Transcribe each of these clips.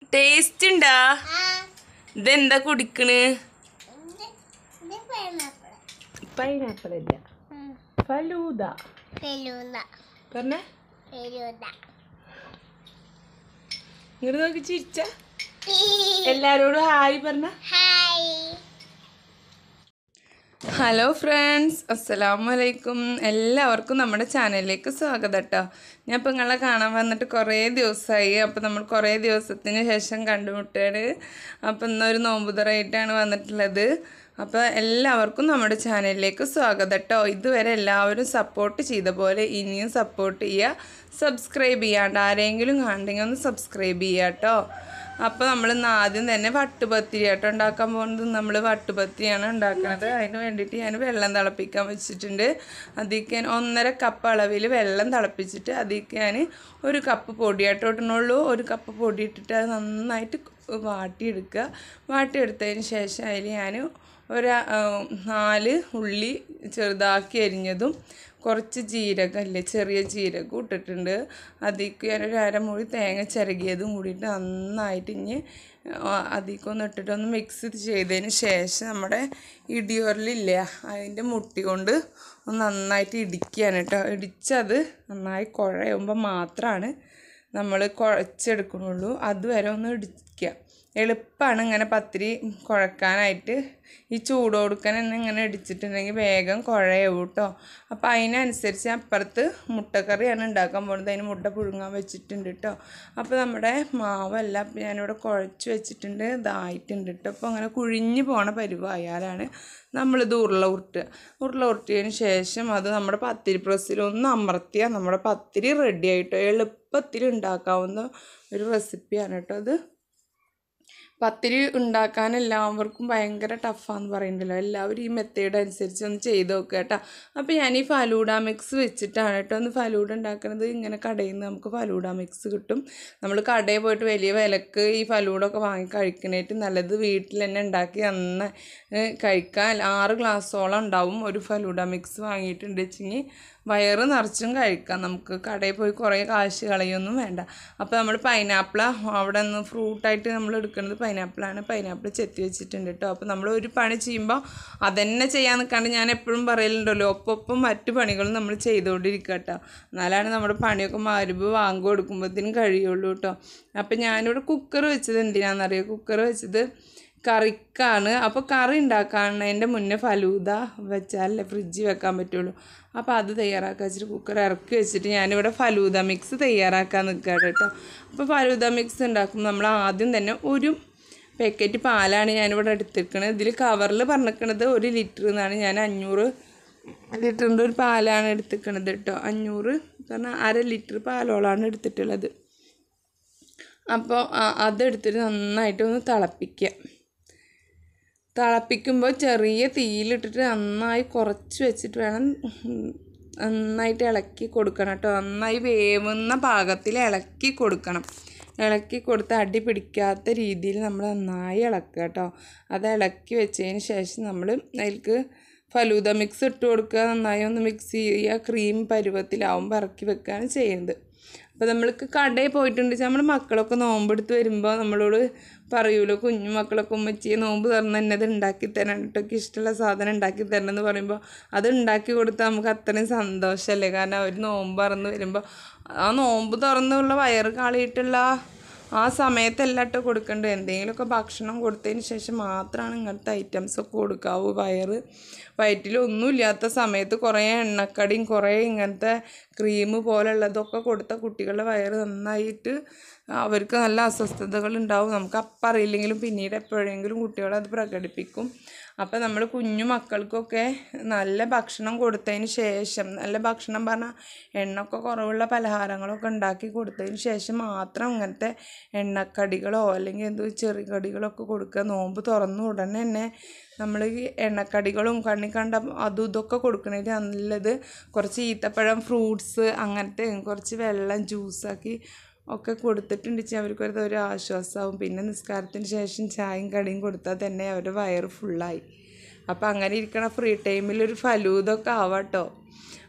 taste ഉണ്ടാ ഇതെന്താ കുടിക്കണ് pineapple ഇല്ല ഫലൂദ പറഞ്ഞ ഇങ്ങോട്ട് നോക്കി ചിരിച്ച എല്ലാരോടും ഹായ് പറഞ്ഞ ഹലോ ഫ്രണ്ട്സ് അസ്സലാമു അലൈക്കും എല്ലാവർക്കും നമ്മുടെ ചാനലിലേക്ക് സ്വാഗതം കേട്ടോ ഞാൻ ഇപ്പം നിങ്ങളെ കാണാൻ വന്നിട്ട് കുറേ ദിവസമായി അപ്പോൾ നമ്മൾ കുറേ ദിവസത്തിന് ശേഷം കണ്ടുമുട്ടുകയാണ് അപ്പോൾ ഇന്നൊരു നോമ്പുതറായിട്ടാണ് വന്നിട്ടുള്ളത് അപ്പോൾ എല്ലാവർക്കും നമ്മുടെ ചാനലിലേക്ക് സ്വാഗതം കേട്ടോ ഇതുവരെ എല്ലാവരും സപ്പോർട്ട് ചെയ്ത പോലെ ഇനിയും സപ്പോർട്ട് ചെയ്യുക സബ്സ്ക്രൈബ് ചെയ്യാണ്ട് ആരെങ്കിലും കാണണ്ടെങ്കിൽ ഒന്ന് സബ്സ്ക്രൈബ് ചെയ്യുക കേട്ടോ അപ്പോൾ നമ്മൾ ഇന്ന് ആദ്യം തന്നെ വട്ടുപത്തിരി ആട്ടോ ഉണ്ടാക്കാൻ പോകുന്നത് നമ്മൾ വട്ടുപത്തിരിയാണ് ഉണ്ടാക്കുന്നത് അതിന് വേണ്ടിയിട്ട് ഞാൻ വെള്ളം തിളപ്പിക്കാൻ വെച്ചിട്ടുണ്ട് അതിലേക്ക് ഞാൻ ഒന്നര കപ്പ് അളവിൽ വെള്ളം തിളപ്പിച്ചിട്ട് അതിലേക്ക് ഞാൻ ഒരു കപ്പ് പൊടിയാട്ടോ ഇടണുള്ളൂ ഒരു കപ്പ് പൊടി ഇട്ടിട്ട് അത് നന്നായിട്ട് വാട്ടിയെടുക്കുക വാട്ടിയെടുത്തതിന് ശേഷം അതിൽ ഞാൻ ഒരു ആ, നാല് ഉള്ളി ചെറുതാക്കി അരിഞ്ഞതും കുറച്ച് ജീരകമല്ലേ ചെറിയ ജീരകം ഇട്ടിട്ടുണ്ട് അതിലേക്ക് ഞാനൊരു അരമുറി തേങ്ങ ചിരകിയതും കൂടിയിട്ട് നന്നായിട്ട് ഇനി അതിലേക്കൊന്ന് ഇട്ടിട്ടൊന്ന് മിക്സ് ചെയ്തതിന് ശേഷം നമ്മുടെ ഇടിയോരലില്ലേ അതിൻ്റെ മുട്ടി കൊണ്ട് ഒന്ന് നന്നായിട്ട് ഇടിക്കുകയാണ് കേട്ടോ ഇടിച്ചത് നന്നായി കുഴയുമ്പോൾ മാത്രമാണ് നമ്മൾ കുഴച്ചെടുക്കണുള്ളൂ അതുവരെ ഒന്ന് ഇടിക്കുക എളുപ്പമാണ് ഇങ്ങനെ പത്തിരി കുഴക്കാനായിട്ട് ഈ ചൂടോടുക്കൻ തന്നെ ഇങ്ങനെ ഇടിച്ചിട്ടുണ്ടെങ്കിൽ വേഗം കുഴയാവും കേട്ടോ അപ്പോൾ അതിനനുസരിച്ച് അപ്പുറത്ത് മുട്ടക്കറിയാണ് ഉണ്ടാക്കാൻ പോകുന്നത് അതിന് മുട്ട പുഴുങ്ങാൻ വെച്ചിട്ടുണ്ട് കേട്ടോ അപ്പോൾ നമ്മുടെ മാവെല്ലാം ഇപ്പം ഞാനിവിടെ കുഴച്ച് വെച്ചിട്ടുണ്ട് ഇതായിട്ടുണ്ട് കേട്ടോ അപ്പോൾ അങ്ങനെ കുഴിഞ്ഞ് പോണ പരുവായാലാണ് നമ്മളിത് ഉരുള ഉരുട്ടുക ഉരുള ഉരുട്ടിയതിന് ശേഷം അത് നമ്മുടെ പത്തിരി പ്രസ്സിൽ ഒന്ന് അമർത്തിയാൽ നമ്മുടെ പത്തിരി റെഡി ആയിട്ടോ എളുപ്പത്തിൽ ഉണ്ടാക്കാവുന്ന ഒരു റെസിപ്പിയാണ് കേട്ടോ അത് പത്തിരി ഉണ്ടാക്കാൻ എല്ലാവർക്കും ഭയങ്കര ടഫാന്ന് പറയുന്നുണ്ടല്ലോ എല്ലാവരും ഈ മെത്തേഡ് അനുസരിച്ച് ഒന്ന് ചെയ്ത് നോക്കുക കേട്ടോ അപ്പോൾ ഞാൻ ഈ ഫലൂഡ മിക്സ് വെച്ചിട്ടാണ് കേട്ടോ ഒന്ന് ഫലൂഡ ഉണ്ടാക്കുന്നത് ഇങ്ങനെ കടയിൽ നിന്ന് നമുക്ക് ഫലൂഡ മിക്സ് കിട്ടും നമ്മൾ കടയിൽ പോയിട്ട് വലിയ വിലക്ക് ഈ ഫലൂഡ ഒക്കെ വാങ്ങി കഴിക്കണേറ്റ് നല്ലത് വീട്ടിൽ തന്നെ ഉണ്ടാക്കി നന്ന കഴിക്കാൻ ആറ് ഗ്ലാസ്സോളം ഉണ്ടാവും ഒരു ഫലൂഡ മിക്സ് വാങ്ങിയിട്ടുണ്ട് വെച്ചെങ്കിൽ വയറ് നിറച്ചും കഴിക്കാം നമുക്ക് കടയിൽ പോയി കുറേ കാശ് കളയൊന്നും വേണ്ട അപ്പോൾ നമ്മൾ പൈനാപ്പിൾ അവിടെ നിന്ന് ഫ്രൂട്ടായിട്ട് നമ്മൾ എടുക്കുന്നത് പൈനാപ്പിളാണ് പൈനാപ്പിൾ ചെത്തി വെച്ചിട്ടുണ്ട് കേട്ടോ അപ്പോൾ നമ്മൾ ഒരു പണി ചെയ്യുമ്പോൾ അതന്നെ ചെയ്യാൻ നിൽക്കാണ്ട് ഞാൻ എപ്പോഴും പറയലുണ്ടല്ലോ ഒപ്പം മറ്റു പണികളും നമ്മൾ ചെയ്തുകൊണ്ടിരിക്കുക കേട്ടോ എന്നാലാണ് നമ്മുടെ പണിയൊക്കെ മാറുമ്പോൾ വാങ്ങി കൊടുക്കുമ്പോഴത്തേനും കഴിയുള്ളൂ കേട്ടോ അപ്പോൾ ഞാനിവിടെ കുക്കർ വെച്ചത് എന്തിനാണെന്നറിയോ കുക്കർ വെച്ചത് കറിക്കാണ് അപ്പോൾ കറി ഉണ്ടാക്കാണതിൻ്റെ മുന്നേ ഫലൂദ വെച്ചാലേ ഫ്രിഡ്ജിൽ വെക്കാൻ പറ്റുള്ളൂ അപ്പോൾ അത് തയ്യാറാക്കാൻ വെച്ചിട്ട് കുക്കർ ഇറക്കി വെച്ചിട്ട് ഞാനിവിടെ ഫലൂദ മിക്സ് തയ്യാറാക്കാൻ നിൽക്കുകയാണ് കേട്ടോ അപ്പോൾ ഫലൂദ മിക്സ് ഉണ്ടാക്കുമ്പോൾ നമ്മൾ ആദ്യം തന്നെ ഒരു പാക്കറ്റ് പാലാണ് ഞാനിവിടെ എടുത്തിരിക്കുന്നത് ഇതിൽ കവറിൽ പറഞ്ഞിരിക്കുന്നത് ഒരു ലിറ്റർ എന്നാണ് ഞാൻ അഞ്ഞൂറ് ലിറ്ററിൻ്റെ ഒരു പാലാണ് എടുത്തിരിക്കുന്നത് കേട്ടോ അഞ്ഞൂറ് കാരണം അര ലിറ്റർ പാലോളാണ് എടുത്തിട്ടുള്ളത് അപ്പോൾ ആ- അതെടുത്തിട്ട് നന്നായിട്ട് ഒന്ന് തിളപ്പിക്കുക തിളപ്പിക്കുമ്പോൾ ചെറിയ തീയിലിട്ടിട്ട് നന്നായി കുറച്ച് വെച്ചിട്ട് വേണം ഉം, നന്നായിട്ട് ഇളക്കി കൊടുക്കണം കേട്ടോ നന്നായി വേവുന്ന പാകത്തിൽ ഇളക്കി കൊടുക്കണം ഇളക്കി കൊടുത്ത് അടി പിടിക്കാത്ത രീതിയിൽ നമ്മൾ നന്നായി ഇളക്കുക കേട്ടോ അത് ഇളക്കി വെച്ചതിന് ശേഷം നമ്മൾ അതിലേക്ക് ഫലൂദ മിക്സ് ഇട്ട് കൊടുക്കുക നന്നായി ഒന്ന് മിക്സ് ചെയ്യുക ക്രീം പരുവത്തിലാവുമ്പോൾ ഇറക്കി വെക്കുകയാണ് ചെയ്യുന്നത് അപ്പോൾ നമ്മൾക്ക് കടയിൽ പോയിട്ടുണ്ട് നമ്മുടെ മക്കളൊക്കെ നോമ്പെടുത്ത് വരുമ്പോൾ നമ്മളോട് പറയൂലോ കുഞ്ഞു മക്കളൊക്കെ ഉമ്മച്ചിയെ നോമ്പ് തുറന്ന് തന്നെ അത് ഉണ്ടാക്കി തരണം കേട്ടോ ഇഷ്ടമുള്ള സാധനം ഉണ്ടാക്കി തരണം എന്ന് പറയുമ്പോൾ അത് ഉണ്ടാക്കി കൊടുത്താൽ നമുക്ക് അത്രയും സന്തോഷമല്ലേ കാരണം അവർ നോമ്പ് തുറന്ന് വരുമ്പോൾ ആ നോമ്പ് തുറന്നുള്ള വയറ് കാളിയിട്ടുള്ള ആ സമയത്തല്ല കേട്ടോ കൊടുക്കേണ്ടത് എന്തെങ്കിലുമൊക്കെ ഭക്ഷണം കൊടുത്തതിന് ശേഷം മാത്രമാണ് ഇങ്ങനത്തെ ഐറ്റംസ് ഒക്കെ കൊടുക്കാവൂ വയറ് വയറ്റിലൊന്നുമില്ലാത്ത സമയത്ത് കുറേ എണ്ണക്കടിയും കുറേ ഇങ്ങനത്തെ ക്രീം പോലുള്ളതൊക്കെ കൊടുത്ത കുട്ടികളുടെ വയറ് നന്നായിട്ട് അവർക്ക് നല്ല അസ്വസ്ഥതകൾ ഉണ്ടാവും നമുക്ക് അപ്പം അറിയില്ലെങ്കിലും പിന്നീട് എപ്പോഴെങ്കിലും കുട്ടികൾ അത് പ്രകടിപ്പിക്കും അപ്പോൾ നമ്മൾ കുഞ്ഞു മക്കൾക്കൊക്കെ നല്ല ഭക്ഷണം കൊടുത്തതിന് ശേഷം നല്ല ഭക്ഷണം പറഞ്ഞാൽ എണ്ണയൊക്കെ കുറവുള്ള പലഹാരങ്ങളൊക്കെ ഉണ്ടാക്കി കൊടുത്തതിന് ശേഷം മാത്രം ഇങ്ങനത്തെ എണ്ണക്കടികളോ അല്ലെങ്കിൽ എന്തോ ചെറിയ കടികളൊക്കെ കൊടുക്കുക നോമ്പ് തുറന്ന ഉടനെ തന്നെ നമ്മൾ ഈ എണ്ണക്കടികളും കണ്ണി കണ്ട അതും ഇതൊക്കെ കൊടുക്കണേൽ നല്ലത് കുറച്ച് ഈത്തപ്പഴം ഫ്രൂട്ട്സ് അങ്ങനത്തെ കുറച്ച് വെള്ളം ജ്യൂസാക്കി ഒക്കെ കൊടുത്തിട്ടുണ്ടെങ്കിൽ അവർക്ക് ഒരു ആശ്വാസമാവും പിന്നെ നിസ്കാരത്തിന് ശേഷം ചായയും കടിയും കൊടുത്താൽ തന്നെ അവരുടെ വയറ് ഫുള്ളായി അപ്പോൾ അങ്ങനെ ഇരിക്കണ ഫ്രീ ടൈമിൽ ഒരു ഫലൂതൊക്കെ ആവാട്ടോ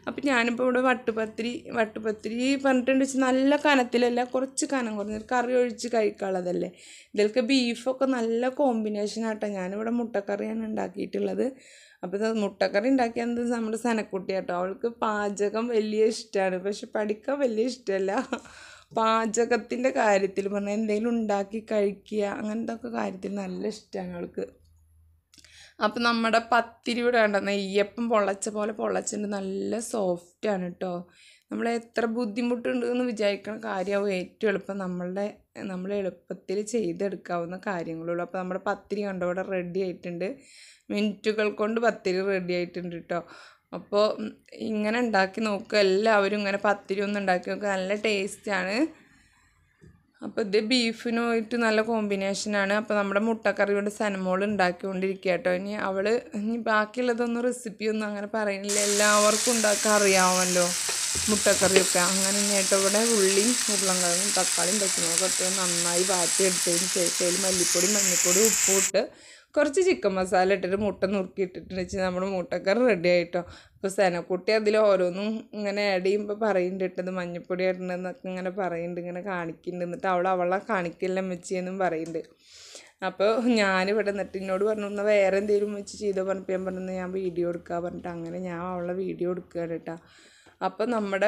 അപ്പം ഞാനിപ്പോൾ ഇവിടെ വട്ടുപത്തിരി വട്ടുപത്തിരി പറഞ്ഞിട്ടുണ്ട് വെച്ചാൽ നല്ല കനത്തിലല്ല കുറച്ച് കനം കുറഞ്ഞ കറി ഒഴിച്ച് കഴിക്കാനുള്ളതല്ലേ ഇതിലേക്ക് ബീഫൊക്കെ നല്ല കോമ്പിനേഷൻ ആട്ടോ ഞാനിവിടെ മുട്ടക്കറിയാണ് ഉണ്ടാക്കിയിട്ടുള്ളത് അപ്പോൾ ഇത് മുട്ടക്കറി ഉണ്ടാക്കിയത് നമ്മുടെ സനക്കുട്ടി കേട്ടോ അവൾക്ക് പാചകം വലിയ ഇഷ്ടമാണ് പക്ഷെ പഠിക്കാൻ വലിയ ഇഷ്ടമല്ല പാചകത്തിൻ്റെ കാര്യത്തിൽ പറഞ്ഞാൽ എന്തെങ്കിലും ഉണ്ടാക്കി കഴിക്കുക അങ്ങനത്തെ ഒക്കെ കാര്യത്തിൽ നല്ല ഇഷ്ടമാണ് അവൾക്ക് അപ്പം നമ്മുടെ പത്തിരി ഇവിടെ കണ്ട നെയ്യപ്പം പൊള്ളച്ച പോലെ പൊള്ളച്ചിട്ടുണ്ട് നല്ല സോഫ്റ്റാണ് കേട്ടോ നമ്മൾ എത്ര ബുദ്ധിമുട്ടുണ്ട് എന്ന് വിചാരിക്കണ കാര്യമാവും ഏറ്റവും എളുപ്പം നമ്മളുടെ നമ്മൾ എളുപ്പത്തിൽ ചെയ്തെടുക്കാവുന്ന കാര്യങ്ങളുള്ളൂ അപ്പോൾ നമ്മുടെ പത്തിരി കണ്ടോ ഇവിടെ റെഡി ആയിട്ടുണ്ട് മിനിറ്റുകൾ കൊണ്ട് പത്തിരി റെഡി ആയിട്ടുണ്ട് കേട്ടോ അപ്പോൾ ഉം, ഇങ്ങനെ ഉണ്ടാക്കി നോക്കുക എല്ലാവരും ഇങ്ങനെ പത്തിരി ഒന്ന് ഉണ്ടാക്കി നോക്കുക നല്ല ടേസ്റ്റാണ് അപ്പോൾ ഇത് ബീഫിനുമായിട്ട് നല്ല കോമ്പിനേഷനാണ് അപ്പോൾ നമ്മുടെ മുട്ടക്കറി കൊണ്ട് സനമോൾ ഉണ്ടാക്കിക്കൊണ്ടിരിക്കുക കേട്ടോ ഇനി അവൾ ഇനി ബാക്കിയുള്ളതൊന്നും റെസിപ്പിയൊന്നും അങ്ങനെ പറയുന്നില്ല എല്ലാവർക്കും ഉണ്ടാക്കാൻ അറിയാമല്ലോ മുട്ടക്കറിയൊക്കെ അങ്ങനെ കേട്ടോ ഇവിടെ ഉള്ളിയും ഉരുളൻകിഴങ്ങും തക്കാളിയും പച്ചമുളകും ഒക്കെ നന്നായി വാട്ടിയെടുത്തതിന് ശേഷം അതിൽ മല്ലിപ്പൊടി മഞ്ഞൾപ്പൊടി ഉപ്പും ഇട്ട് കുറച്ച് ചിക്കൻ മസാല ഇട്ടിട്ട് മുട്ട നുറുക്കി ഇട്ടിട്ട് വെച്ച് നമ്മുടെ മുട്ടക്കറി റെഡി ആയിട്ടോ അപ്പോൾ സനക്കുട്ടി അതിൽ ഓരോന്നും ഇങ്ങനെ ആഡ് ചെയ്യുമ്പോൾ പറയുന്നുണ്ട് ഇട്ടത് മഞ്ഞപ്പൊടി ഇടണമെന്നൊക്കെ ഇങ്ങനെ പറയുന്നുണ്ട് ഇങ്ങനെ കാണിക്കുന്നുണ്ട് എന്നിട്ട് അവൾ അവളെ കാണിക്കില്ല മെച്ചിയെന്നും പറയുന്നുണ്ട് അപ്പോൾ ഞാനിവിടെ നിന്നിട്ട് എന്നോട് പറഞ്ഞു എന്നാൽ വേറെ എന്തെങ്കിലും വെച്ച് ചെയ്തോ പറഞ്ഞപ്പോൾ ഞാൻ പറഞ്ഞു ഞാൻ വീഡിയോ എടുക്കുക പറഞ്ഞിട്ട് അങ്ങനെ ഞാൻ അവളെ വീഡിയോ എടുക്കുകയാണ് കേട്ടോ അപ്പോൾ നമ്മുടെ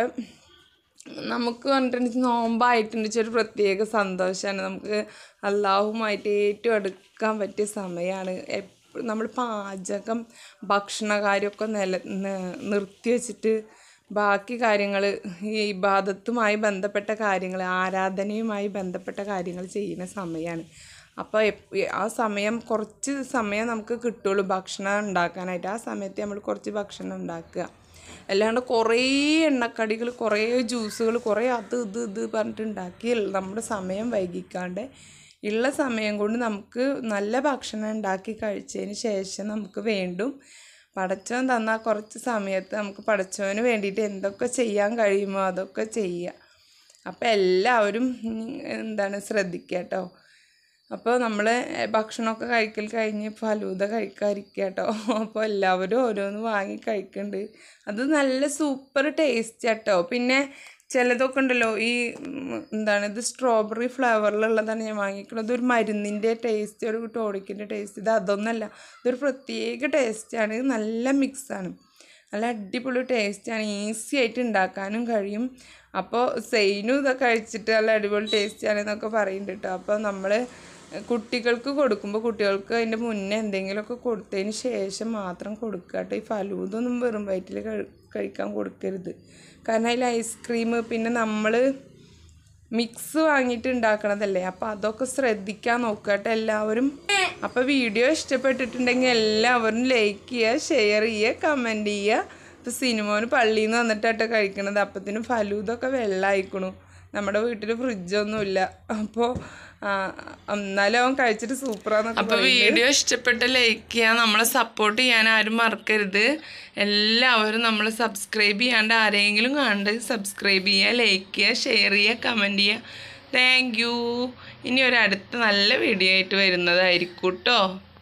നമുക്ക് പറഞ്ഞിട്ടുണ്ടെങ്കിൽ നോമ്പായിട്ടുണ്ട് ഒരു പ്രത്യേക സന്തോഷമാണ് നമുക്ക് അള്ളാഹുമായിട്ട് ഏറ്റവും അടുക്കാൻ പറ്റിയ സമയമാണ് എപ്പോഴും നമ്മൾ പാചകം ഭക്ഷണകാര്യമൊക്കെ നില ന- നിർത്തി വെച്ചിട്ട് ബാക്കി കാര്യങ്ങൾ ഈ ഇബാദത്തുമായി ബന്ധപ്പെട്ട കാര്യങ്ങൾ ആരാധനയുമായി ബന്ധപ്പെട്ട കാര്യങ്ങൾ ചെയ്യുന്ന സമയമാണ് അപ്പോൾ എപ്പ- ആ സമയം കുറച്ച് സമയം നമുക്ക് കിട്ടുള്ളൂ ഭക്ഷണം ഉണ്ടാക്കാനായിട്ട് ആ സമയത്ത് നമ്മൾ കുറച്ച് ഭക്ഷണം ഉണ്ടാക്കുക അല്ലാണ്ട് കുറേ എണ്ണക്കടികൾ കുറേ ജ്യൂസുകൾ കുറേ അത് ഇത് ഇത് പറഞ്ഞിട്ട് ഉണ്ടാക്കി നമ്മുടെ സമയം വൈകിക്കാണ്ട് ഉള്ള സമയം കൊണ്ട് നമുക്ക് നല്ല ഭക്ഷണം ഉണ്ടാക്കി കഴിച്ചതിന് ശേഷം നമുക്ക് വീണ്ടും പടച്ചവൻ തന്ന ആ കുറച്ച് സമയത്ത് നമുക്ക് പടച്ചവന് വേണ്ടിയിട്ട് എന്തൊക്കെ ചെയ്യാൻ കഴിയുമോ അതൊക്കെ ചെയ്യുക അപ്പോൾ എല്ലാവരും ഉം, എന്താണ് ശ്രദ്ധിക്കുക കേട്ടോ അപ്പോൾ നമ്മൾ ഭക്ഷണമൊക്കെ കഴിക്കൽ കഴിഞ്ഞ് ഫലൂദ കഴിക്കാതിരിക്കുക കേട്ടോ അപ്പോൾ എല്ലാവരും ഓരോന്ന് വാങ്ങി കഴിക്കുന്നുണ്ട് അത് നല്ല സൂപ്പർ ടേസ്റ്റ് കേട്ടോ പിന്നെ ചിലതൊക്കെ ഉണ്ടല്ലോ ഈ ഉം, എന്താണ് ഇത് സ്ട്രോബെറി ഫ്ലേവറിലുള്ളതാണ് ഞാൻ വാങ്ങിക്കുന്നത് ഒരു മരുന്നിൻ്റെ ടേസ്റ്റ് ഒരു ടോണിക്കിൻ്റെ ടേസ്റ്റ് ഇത് അതൊന്നല്ല ഇതൊരു പ്രത്യേക ടേസ്റ്റാണ് നല്ല മിക്സാണ് നല്ല അടിപൊളി ടേസ്റ്റാണ് ഈസി ആയിട്ട് ഉണ്ടാക്കാനും കഴിയും അപ്പോൾ സെയിനും ഇതൊക്കെ കഴിച്ചിട്ട് നല്ല അടിപൊളി ടേസ്റ്റാണ് എന്നൊക്കെ പറയുന്നുണ്ട് കേട്ടോ അപ്പോൾ നമ്മൾ കുട്ടികൾക്ക് കൊടുക്കുമ്പോൾ കുട്ടികൾക്ക് അതിൻ്റെ മുന്നേ എന്തെങ്കിലുമൊക്കെ കൊടുത്തതിന് ശേഷം മാത്രം കൊടുക്കുക കേട്ടോ ഈ ഫലൂതൊന്നും വെറും വയറ്റിൽ കഴി കഴിക്കാൻ കൊടുക്കരുത് കാരണം അതിൽ ഐസ്ക്രീം പിന്നെ നമ്മൾ മിക്സ് വാങ്ങിയിട്ട് ഉണ്ടാക്കണതല്ലേ അപ്പോൾ അതൊക്കെ ശ്രദ്ധിക്കാൻ നോക്കുക കേട്ടോ എല്ലാവരും അപ്പോൾ വീഡിയോ ഇഷ്ടപ്പെട്ടിട്ടുണ്ടെങ്കിൽ എല്ലാവരും ലൈക്ക് ചെയ്യുക ഷെയർ ചെയ്യുക കമൻറ്റ് ചെയ്യുക ഇപ്പോൾ സിനിമോന് പള്ളിയിൽ നിന്ന് വന്നിട്ടാട്ടോ കഴിക്കണത് അപ്പത്തിനും ഫലൂതൊക്കെ വെള്ളമായിക്കണു നമ്മുടെ വീട്ടിൽ ഫ്രിഡ്ജൊന്നുമില്ല അപ്പോൾ എന്നാലും അവൻ കഴിച്ചിട്ട് സൂപ്പറാന്നൊക്കെ അപ്പോൾ വീഡിയോ ഇഷ്ടപ്പെട്ട ലൈക്ക് ചെയ്യാൻ നമ്മളെ സപ്പോർട്ട് ചെയ്യാൻ ആരും മറക്കരുത് എല്ലാവരും നമ്മൾ സബ്സ്ക്രൈബ് ചെയ്യാണ്ട് ആരെങ്കിലും കണ്ട് സബ്സ്ക്രൈബ് ചെയ്യുക ലൈക്ക് ചെയ്യുക ഷെയർ ചെയ്യുക കമൻറ്റ് ചെയ്യുക താങ്ക് യു ഇനി ഒരു അടുത്ത നല്ല വീഡിയോ ആയിട്ട് വരുന്നതായിരിക്കും കേട്ടോ